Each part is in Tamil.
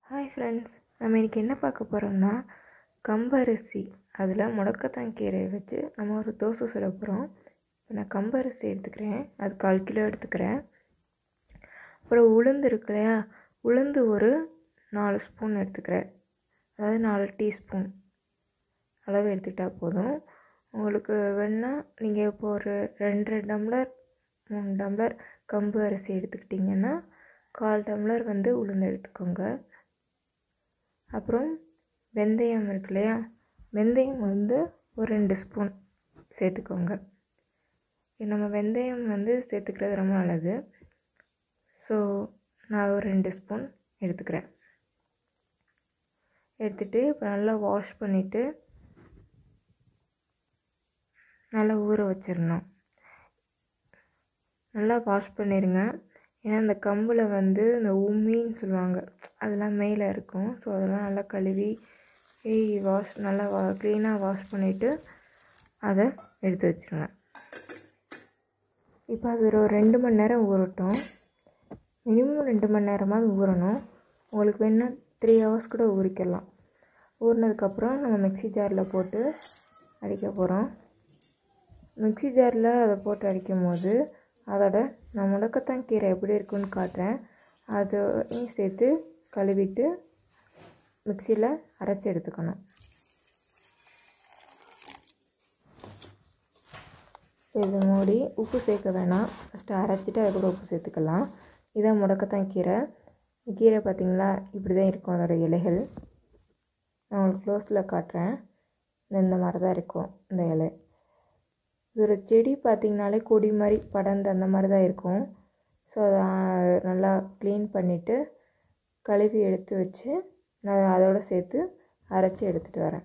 ஹாய் ஃப்ரெண்ட்ஸ் நம்ம இன்றைக்கி என்ன பார்க்க போகிறோம்னா கம்பரிசி அதில் முடக்கத்தான் கீரையை வச்சு நம்ம ஒரு தோசை சுட போகிறோம் இப்போ நான் கம்பரிசி எடுத்துக்கிறேன் அது கால் கிலோ எடுத்துக்கிறேன் அப்புறம் உளுந்து இருக்கு இல்லையா உளுந்து ஒரு நாலு ஸ்பூன் எடுத்துக்கிறேன் அதாவது நாலு டீஸ்பூன் அளவு எடுத்துக்கிட்டால் போதும் உங்களுக்கு வேணால் நீங்கள் இப்போ ஒரு ரெண்டு டம்ளர் மூணு டம்ளர் கம்பு அரிசி எடுத்துக்கிட்டிங்கன்னா கால் டம்ளர் வந்து உளுந்து எடுத்துக்கோங்க அப்புறம் வெந்தயம் இருக்கு இல்லையா வெந்தயம் வந்து ஒரு ரெண்டு ஸ்பூன் சேர்த்துக்கோங்க நம்ம வெந்தயம் வந்து சேர்த்துக்கிறது ரொம்ப நல்லது ஸோ நான் ஒரு ரெண்டு ஸ்பூன் எடுத்துக்கிறேன் எடுத்துகிட்டு இப்போ நல்லா வாஷ் பண்ணிவிட்டு நல்லா ஊற வச்சிடணும் நல்லா வாஷ் பண்ணிடுங்க ஏன்னா இந்த கம்பில் வந்து இந்த உம்மின்னு சொல்லுவாங்க அதெல்லாம் மேலே இருக்கும் ஸோ அதெல்லாம் நல்லா கழுவி வாஷ் நல்லா வா க்ளீனாக வாஷ் பண்ணிவிட்டு அதை எடுத்து வச்சுருங்க இப்போ அது ஒரு ரெண்டு மணி நேரம் ஊறட்டும் மினிமம் ரெண்டு மணி நேரமாவது ஊறணும் உங்களுக்கு வேணால் த்ரீ ஹவர்ஸ் கூட ஊறிக்கலாம் ஊறினதுக்கப்புறம் நம்ம மிக்ஸி ஜாரில் போட்டு அடிக்க போகிறோம் மிக்ஸி ஜாரில் அதை போட்டு அடிக்கும் போது அதோட நான் முடக்கத்தான் கீரை எப்படி இருக்குன்னு காட்டுறேன் அதையும் சேர்த்து கழுவிட்டு மிக்சியில் அரைச்சி எடுத்துக்கணும் இது மூடி உப்பு சேர்க்க வேணாம் ஃபஸ்ட்டு அரைச்சிட்டு அது கூட உப்பு சேர்த்துக்கலாம் இதான் முடக்கத்தான் கீரை கீரை பார்த்திங்களா இப்படி தான் இருக்கும் அதோட இலைகள் நான் உங்களுக்கு க்ளோஸில் காட்டுறேன் இந்த மாதிரி தான் இருக்கும் இந்த இலை இதோட செடி பார்த்திங்கனாலே கொடி மாதிரி படர்ந்து அந்த மாதிரி தான் இருக்கும் ஸோ அதை நல்லா க்ளீன் பண்ணிவிட்டு கழுவி எடுத்து வச்சு நான் அதோடு சேர்த்து அரைச்சி எடுத்துகிட்டு வரேன்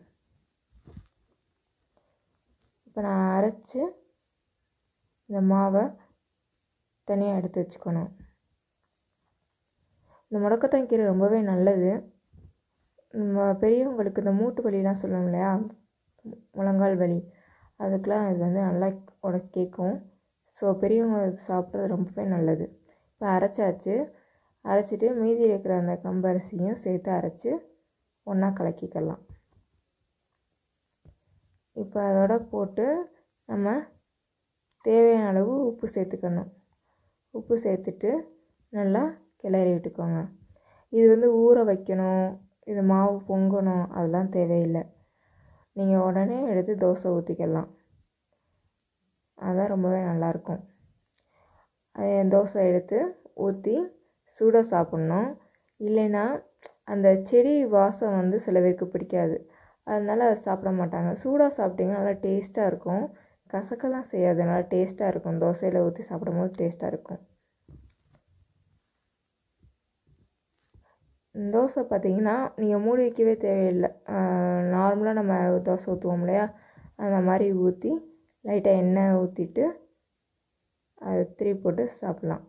இப்போ நான் அரைச்சி இந்த மாவை தனியாக எடுத்து வச்சுக்கணும் இந்த முடக்கத்தான் கீரை ரொம்பவே நல்லது பெரியவங்களுக்கு இந்த மூட்டு வலிலாம் சொல்லுவோம் இல்லையா முழங்கால் வலி அதுக்கெலாம் இது வந்து நல்லா உட கேட்கும் ஸோ பெரியவங்க சாப்பிட்றது ரொம்பவே நல்லது இப்போ அரைச்சாச்சு அரைச்சிட்டு மீதி இருக்கிற அந்த கம்பரிசியும் சேர்த்து அரைச்சி ஒன்றா கலக்கிக்கலாம் இப்போ அதோட போட்டு நம்ம தேவையான அளவு உப்பு சேர்த்துக்கணும் உப்பு சேர்த்துட்டு நல்லா கிளறி விட்டுக்கோங்க இது வந்து ஊற வைக்கணும் இது மாவு பொங்கணும் அதெல்லாம் தேவையில்லை நீங்கள் உடனே எடுத்து தோசை ஊற்றிக்கலாம் அதுதான் ரொம்பவே நல்லாயிருக்கும் தோசை எடுத்து ஊற்றி சூடாக சாப்பிட்ணும் இல்லைன்னா அந்த செடி வாசம் வந்து சில பேருக்கு பிடிக்காது அதனால் அதை சாப்பிட மாட்டாங்க சூடாக சாப்பிட்டிங்கன்னா நல்லா டேஸ்ட்டாக இருக்கும் கசக்கெல்லாம் செய்யாது நல்லா டேஸ்ட்டாக இருக்கும் தோசையில் ஊற்றி சாப்பிடும் போது டேஸ்ட்டாக இருக்கும் தோசை பார்த்திங்கன்னா நீங்கள் மூடி வைக்கவே தேவையில்லை நார்மலாக நம்ம தோசை ஊற்றுவோம் இல்லையா அந்த மாதிரி ஊற்றி லைட்டாக எண்ணெய் ஊற்றிட்டு அதை திருப்பி போட்டு சாப்பிட்லாம்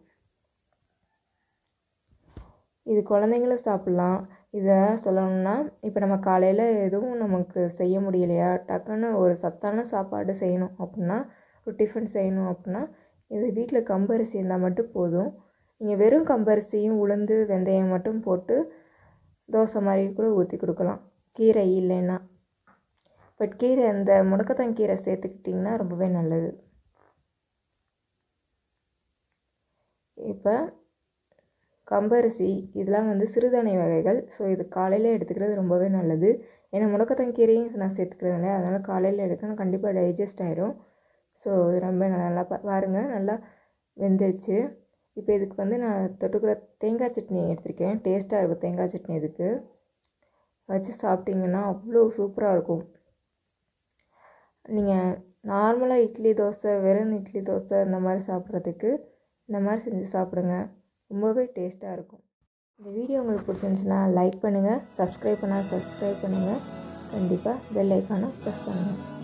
இது குழந்தைங்களும் சாப்பிட்லாம் இதை சொல்லணும்னா இப்போ நம்ம காலையில் எதுவும் நமக்கு செய்ய முடியலையா டக்குன்னு ஒரு சத்தான சாப்பாடு செய்யணும் அப்படின்னா ஒரு டிஃபன் செய்யணும் அப்படின்னா இது வீட்டில் கம்பரிசி இருந்தால் மட்டும் போதும் நீங்கள் வெறும் கம்பரிசியும் உளுந்து வெந்தயம் மட்டும் போட்டு தோசை மாதிரி கூட ஊற்றி கொடுக்கலாம் கீரை இல்லைன்னா பட் கீரை அந்த முடக்கத்தான் கீரை சேர்த்துக்கிட்டிங்கன்னா ரொம்பவே நல்லது இப்போ கம்பரிசி இதெல்லாம் வந்து சிறுதானிய வகைகள் ஸோ இது காலையில் எடுத்துக்கிறது ரொம்பவே நல்லது ஏன்னா முடக்கத்தான் கீரையும் நான் சேர்த்துக்கிறேன் இல்லையா அதனால் காலையில் எடுக்கணும் கண்டிப்பாக டைஜஸ்ட் ஆயிரும் ஸோ இது ரொம்ப நல்லா பாருங்கள் நல்லா வெந்துருச்சு இப்போ இதுக்கு வந்து நான் தொட்டுக்கிற தேங்காய் சட்னி எடுத்திருக்கேன் டேஸ்ட்டாக இருக்கும் தேங்காய் சட்னி இதுக்கு வச்சு சாப்பிட்டிங்கன்னா அவ்வளோ சூப்பராக இருக்கும் நீங்கள் நார்மலாக இட்லி தோசை வெறும் இட்லி தோசை இந்த மாதிரி சாப்பிட்றதுக்கு இந்த மாதிரி செஞ்சு சாப்பிடுங்க ரொம்பவே டேஸ்ட்டாக இருக்கும் இந்த வீடியோ உங்களுக்கு பிடிச்சிருந்துச்சுன்னா லைக் பண்ணுங்கள் சப்ஸ்கிரைப் பண்ணால் சப்ஸ்கிரைப் பண்ணுங்கள் கண்டிப்பாக பெல் ஐக்கானை ப்ரெஸ் பண்ணுங்கள்